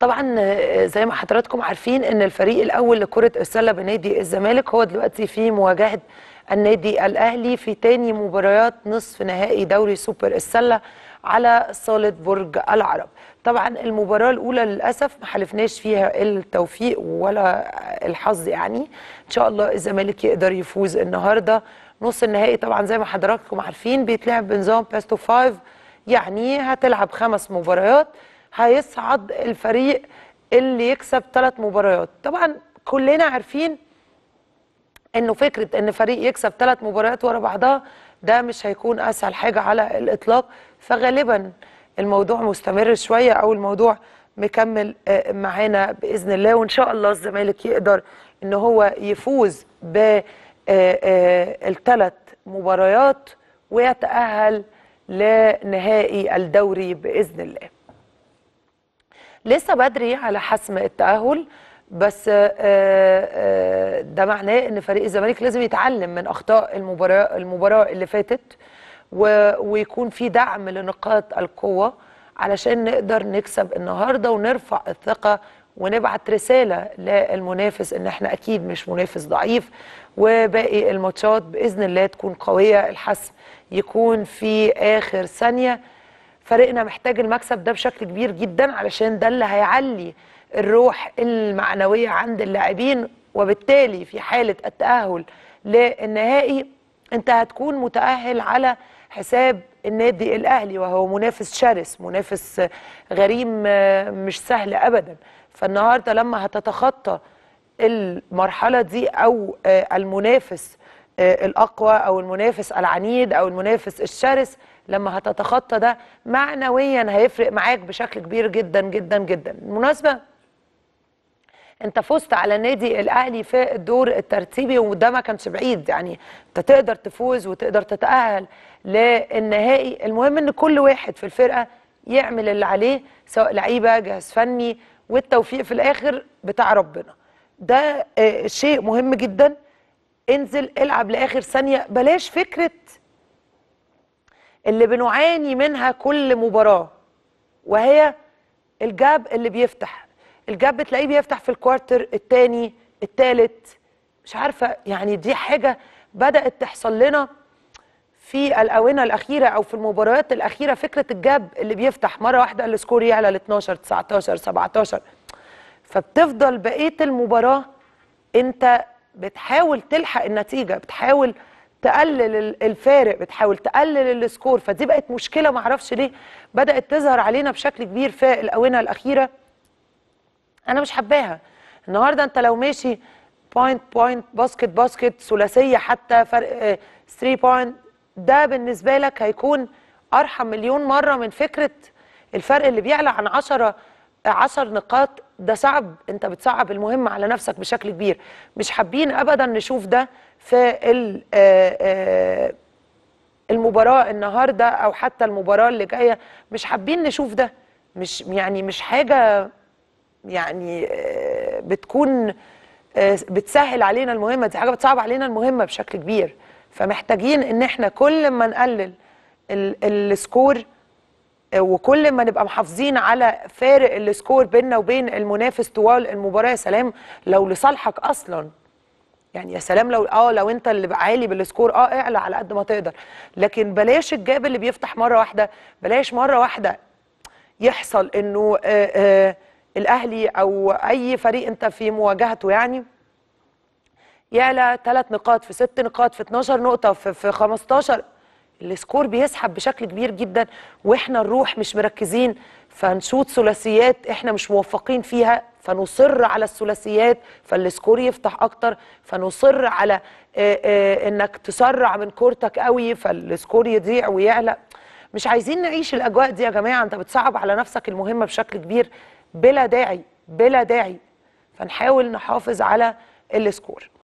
طبعا آه، زي ما حضراتكم عارفين ان الفريق الاول لكره السله بنادي الزمالك هو دلوقتي في مواجهه النادي الاهلي في تاني مباريات نصف نهائي دوري سوبر السله على صاله برج العرب طبعا المباراه الاولى للاسف ما حلفناش فيها التوفيق ولا الحظ يعني ان شاء الله الزمالك يقدر يفوز النهارده نص النهائي طبعا زي ما حضراتكم عارفين بيتلعب بنظام بيست اوف فايف يعني هتلعب خمس مباريات هيصعد الفريق اللي يكسب ثلاث مباريات طبعا كلنا عارفين انه فكره ان فريق يكسب ثلاث مباريات ورا بعضها ده مش هيكون اسهل حاجه على الاطلاق فغالبا الموضوع مستمر شويه او الموضوع مكمل آه، معانا باذن الله وان شاء الله الزمالك يقدر ان هو يفوز بالثلاث مباريات ويتاهل لنهائي الدوري باذن الله لسه بدري على حسم التأهل بس آه، آه، ده معناه ان فريق الزمالك لازم يتعلم من اخطاء المباراه المباراه اللي فاتت و- ويكون في دعم لنقاط القوه علشان نقدر نكسب النهارده ونرفع الثقه ونبعت رساله للمنافس ان احنا اكيد مش منافس ضعيف وباقي الماتشات باذن الله تكون قويه الحسم يكون في اخر ثانيه فريقنا محتاج المكسب ده بشكل كبير جدا علشان ده اللي هيعلي الروح المعنوية عند اللاعبين وبالتالي في حالة التأهل للنهائي انت هتكون متأهل على حساب النادي الأهلي وهو منافس شرس منافس غريم آه، مش سهل أبدا فالنهاردة لما هتتخطى المرحلة دي أو آه، المنافس آه، الأقوى أو المنافس العنيد أو المنافس الشرس لما هتتخطى ده معنويا هيفرق معاك بشكل كبير جدا جدا جدا بالمناسبة انت فزت على النادي الاهلي في الدور الترتيبي وده ما كانش بعيد يعني انت تقدر تفوز وتقدر تتاهل للنهائي المهم ان كل واحد في الفرقه يعمل اللي عليه سواء لعيبه جهاز فني والتوفيق في الاخر بتاع ربنا ده آه، شيء مهم جدا انزل العب لاخر ثانيه بلاش فكره اللي بنعاني منها كل مباراه وهي الجاب اللي بيفتح الجاب بتلاقيه بيفتح في الكوارتر الثاني الثالث مش عارفه يعني دي حاجه بدات تحصل لنا في الاونه الاخيره او في المباريات الاخيره فكره الجاب اللي بيفتح مره واحده السكور يعلى ل 12 19 17 فبتفضل بقيه المباراه انت بتحاول تلحق النتيجه بتحاول تقلل ال- الفارق بتحاول تقلل السكور فدي بقت مشكله معرفش ليه بدات تظهر علينا بشكل كبير في الاونه الاخيره انا مش حباها النهارده انت لو ماشي بوينت بوينت باسكت باسكت ثلاثيه حتى فرق 3 بوينت ده بالنسبه لك هيكون ارحم مليون مره من فكره الفرق اللي بيعلى عن 10 10 نقاط ده صعب انت بتصعب المهمه على نفسك بشكل كبير مش حابين ابدا نشوف ده في ال- آه، آه، المباراة النهاردة أو حتى المباراة اللي جاية مش حابين نشوف ده مش يعني مش حاجة يعني آه، بتكون آه، بتسهل علينا المهمة دي حاجة بتصعب علينا المهمة بشكل كبير فمحتاجين ان احنا كل ما نقلل ال- السكور آه، وكل ما نبقى محافظين على فارق السكور بيننا وبين المنافس طوال المباراة يا سلام لو لصالحك اصلا يعني يا سلام لو اه لو انت اللي بقى عالي بالسكور اه اعلى على قد ما تقدر لكن بلاش الجاب اللي بيفتح مره واحده بلاش مره واحده يحصل انه آه آه الاهلي او اي فريق انت في مواجهته يعني يعلى ثلاث نقاط في ست نقاط في 12 نقطه في, في 15 السكور بيسحب بشكل كبير جدا واحنا نروح مش مركزين فنشوط ثلاثيات احنا مش موفقين فيها فنصر على الثلاثيات فالسكور يفتح اكتر فنصر على آه، آه، انك تسرع من كورتك قوي فالسكور يضيع ويعلى مش عايزين نعيش الاجواء دي يا جماعه انت بتصعب على نفسك المهمه بشكل كبير بلا داعي بلا داعي فنحاول نحافظ على السكور